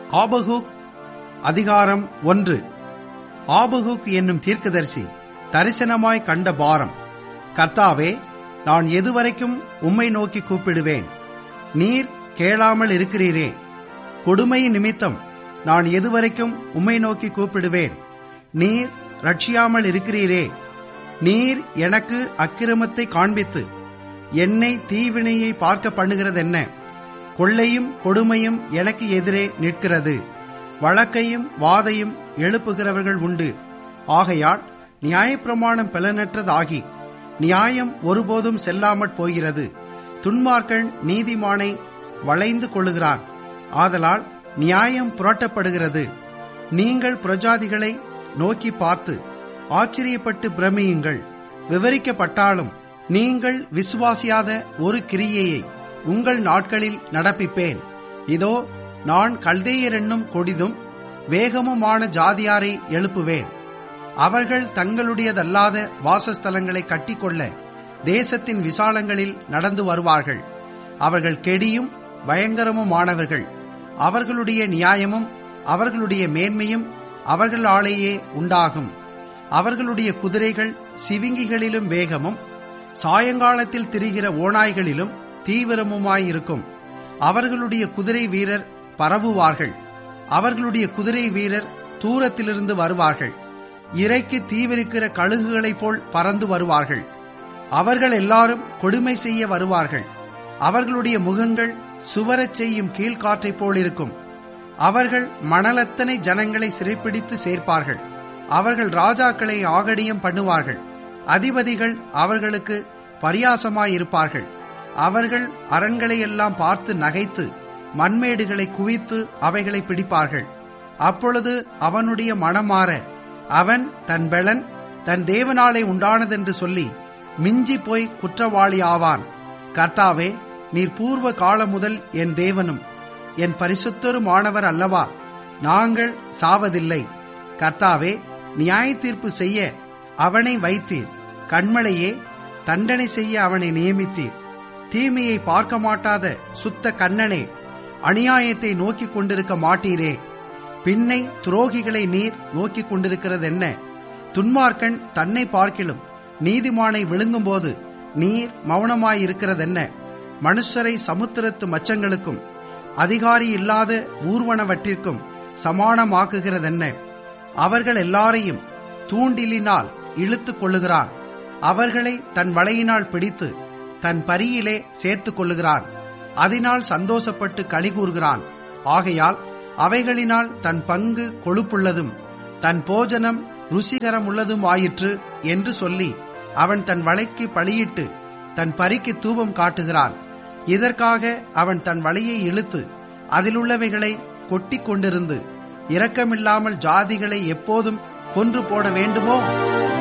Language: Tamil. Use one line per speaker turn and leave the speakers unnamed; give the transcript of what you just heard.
ஆபகுக் அதிகாரம் ஒன்று ஆபகுக் என்னும் தீர்க்கதரிசி தரிசனமாய் கண்ட பாரம் கர்த்தாவே நான் எதுவரைக்கும் உம்மை நோக்கி கூப்பிடுவேன் நீர் கேளாமல் இருக்கிறீரே கொடுமை நிமித்தம் நான் எதுவரைக்கும் உம்மை நோக்கி கூப்பிடுவேன் நீர் ரட்சியாமல் இருக்கிறீரே நீர் எனக்கு அக்கிரமத்தை காண்பித்து என்னை தீவினையை பார்க்க பண்ணுகிறதென்ன கொள்ளையும் கொடுமையும் எனக்கு எதிரே நிற்கிறது வழக்கையும் வாதையும் எழுப்புகிறவர்கள் உண்டு ஆகையால் நியாயப்பிரமாணம் பலனற்றதாகி நியாயம் ஒருபோதும் செல்லாமற் போகிறது துன்மார்க்கன் நீதிமானை வளைந்து கொள்ளுகிறான் ஆதலால் நியாயம் புரட்டப்படுகிறது நீங்கள் பிரஜாதிகளை நோக்கி பார்த்து ஆச்சரியப்பட்டு பிரமியுங்கள் விவரிக்கப்பட்டாலும் நீங்கள் விசுவாசியாத ஒரு கிரியையை உங்கள் நாட்களில் நடப்பிப்பேன் இதோ நான் கல்தேயர் என்னும் கொடிதும் வேகமுமான ஜாதியாரை எழுப்புவேன் அவர்கள் தங்களுடையதல்லாத வாசஸ்தலங்களை கட்டிக்கொள்ள தேசத்தின் விசாலங்களில் நடந்து வருவார்கள் அவர்கள் கெடியும் பயங்கரமுமானவர்கள் அவர்களுடைய நியாயமும் அவர்களுடைய மேன்மையும் அவர்களாலேயே உண்டாகும் அவர்களுடைய குதிரைகள் சிவிங்கிகளிலும் வேகமும் சாயங்காலத்தில் திரிகிற ஓநாய்களிலும் தீவிரமுமாயிருக்கும் அவர்களுடைய குதிரை வீரர் பரவுவார்கள் அவர்களுடைய குதிரை வீரர் தூரத்திலிருந்து வருவார்கள் இறைக்கு தீவிரிக்கிற கழுகுகளைப் போல் பறந்து வருவார்கள் அவர்கள் எல்லாரும் கொடுமை செய்ய வருவார்கள் அவர்களுடைய முகங்கள் சுவரச் செய்யும் கீழ்காற்றைப் போலிருக்கும் அவர்கள் மணலத்தனை ஜனங்களை சிறைப்பிடித்து சேர்ப்பார்கள் அவர்கள் ராஜாக்களை ஆகடியம் பண்ணுவார்கள் அதிபதிகள் அவர்களுக்கு பரியாசமாயிருப்பார்கள் அவர்கள் அரண்களையெல்லாம் பார்த்து நகைத்து மண்மேடுகளை குவித்து அவைகளை பிடிப்பார்கள் அப்பொழுது அவனுடைய மனமாற அவன் தன் பெலன் தன் தேவனாலே உண்டானதென்று சொல்லி மிஞ்சி போய் குற்றவாளி ஆவான் கர்த்தாவே நீர் பூர்வ காலம் முதல் என் தேவனும் என் பரிசுத்தருமானவர் அல்லவா நாங்கள் சாவதில்லை கர்த்தாவே நியாய தீர்ப்பு செய்ய அவனை வைத்தீர் கண்மலையே தண்டனை செய்ய அவனை நியமித்தீர் தீமையை பார்க்க மாட்டாத சுத்த கண்ணனே அநியாயத்தை நோக்கிக் கொண்டிருக்க மாட்டீரே பின்னை துரோகிகளை நீர் நோக்கிக் கொண்டிருக்கிறதென்ன துன்மார்க்கன் தன்னை பார்க்கிலும் நீதிமானை விழுங்கும்போது நீர் மௌனமாயிருக்கிறதென்ன மனுஷரை சமுத்திரத்து மச்சங்களுக்கும் அதிகாரி இல்லாத ஊர்வனவற்றிற்கும் சமானமாக்குகிறதென்ன அவர்கள் எல்லாரையும் தூண்டிலினால் இழுத்துக் கொள்ளுகிறான் அவர்களை தன் வலையினால் பிடித்து தன் பரியிலே சேர்த்துக் கொள்ளுகிறான் அதனால் சந்தோஷப்பட்டு களி கூறுகிறான் ஆகையால் அவைகளினால் தன் பங்கு கொழுப்புள்ளதும் தன் போஜனம் ருசிகரமுள்ளதும் ஆயிற்று என்று சொல்லி அவன் தன் வலைக்கு பழியிட்டு தன் பரிக்கு தூபம் காட்டுகிறான் இதற்காக அவன் தன் வலையை இழுத்து அதிலுள்ளவைகளை கொட்டிக் கொண்டிருந்து இரக்கமில்லாமல் ஜாதிகளை எப்போதும் கொன்று போட வேண்டுமோ